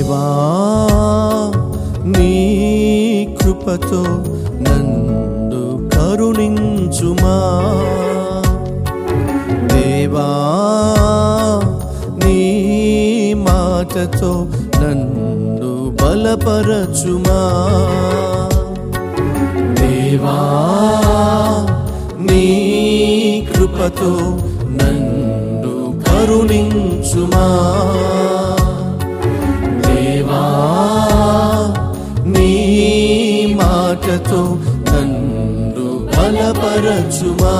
దేవా నీ కృపతో నన్ను కరుణించుమా దేవా నీ మాటతో నన్ను బలపరచుమా దేవా నీ కృపతో నన్ను కరుణించుమా దేవా నీ మాటతో నన్ను బలపరచుమా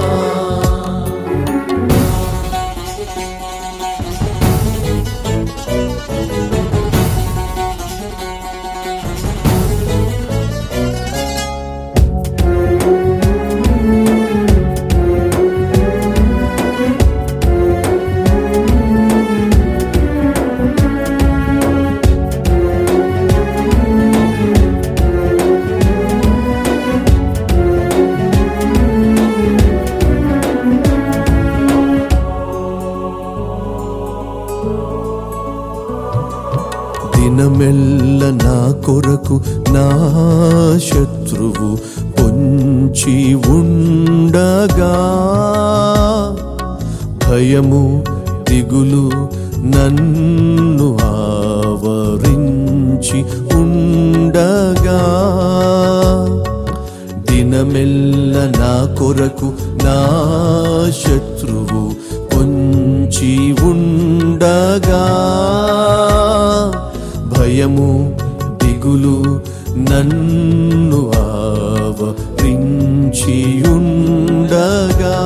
దినమెల్ల నా కొరకు నా శత్రువు పొంచి ఉండగా భయము దిగులు నన్ను ఆవరించి ఉండగా దినమెల్ల నా కొరకు నా శత్రువు పొంచి ఉండగా భయము దిగులు నన్ను ఆవరించి ఉండగా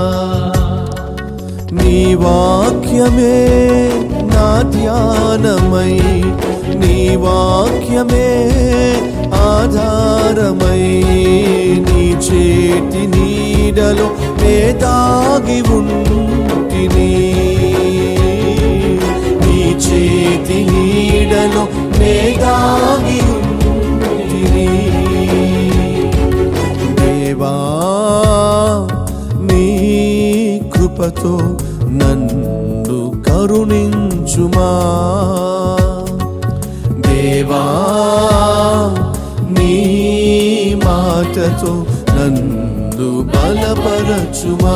నీ వాక్యమే నా ధ్యానమై నీ వాక్యమే ఆధారమై నీ చేతి నీడలో నే దాగి ఉంటిని నీ చేతి నీడలో నే దాగి ఉంటిని దేవా నీ కృపతో నన్ను కరుణించుమా దేవా నీ మాటతో నన్ను బలపరచుమా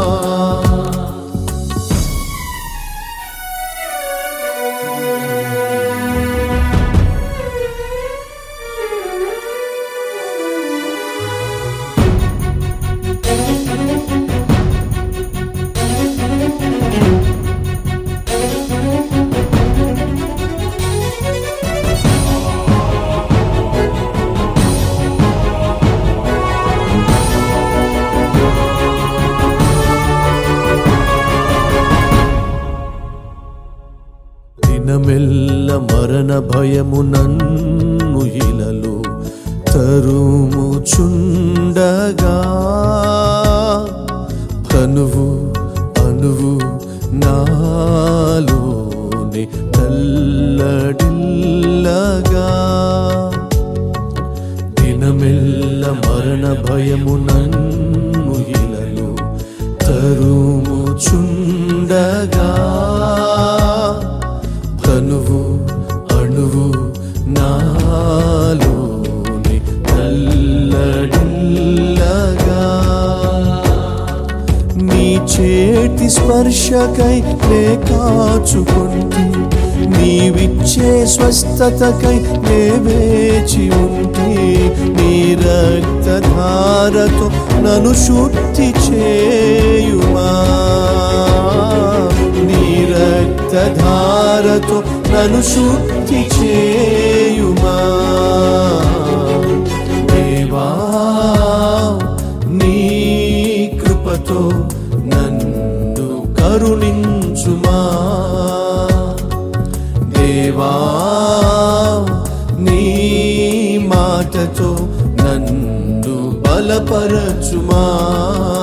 దినమెల్ల మరణ భయము నన్ను ఇలలో తరుముచుండగా అనువు అనువు నాలోని నల్లడిల్లగా దినమెల్ల మరణ భయము నన్ను ఇలలో తరుముచుండగా అణువు అణువు నాలోని నల్లడిల్లగా నీ చేతి స్పర్శకై నే కాచుకుంటి నీవిచ్చే స్వస్థతకై నే వేచి ఉంటి నీ రక్తధారతో నన్ను శుద్ధి చేయుమా నీ రక్తధారతో నన్ను శుద్ధి చేయుమా దేవా నీ కృపతో నన్ను కరుణించుమా దేవా నీ మాటతో నన్ను బలపరచుమా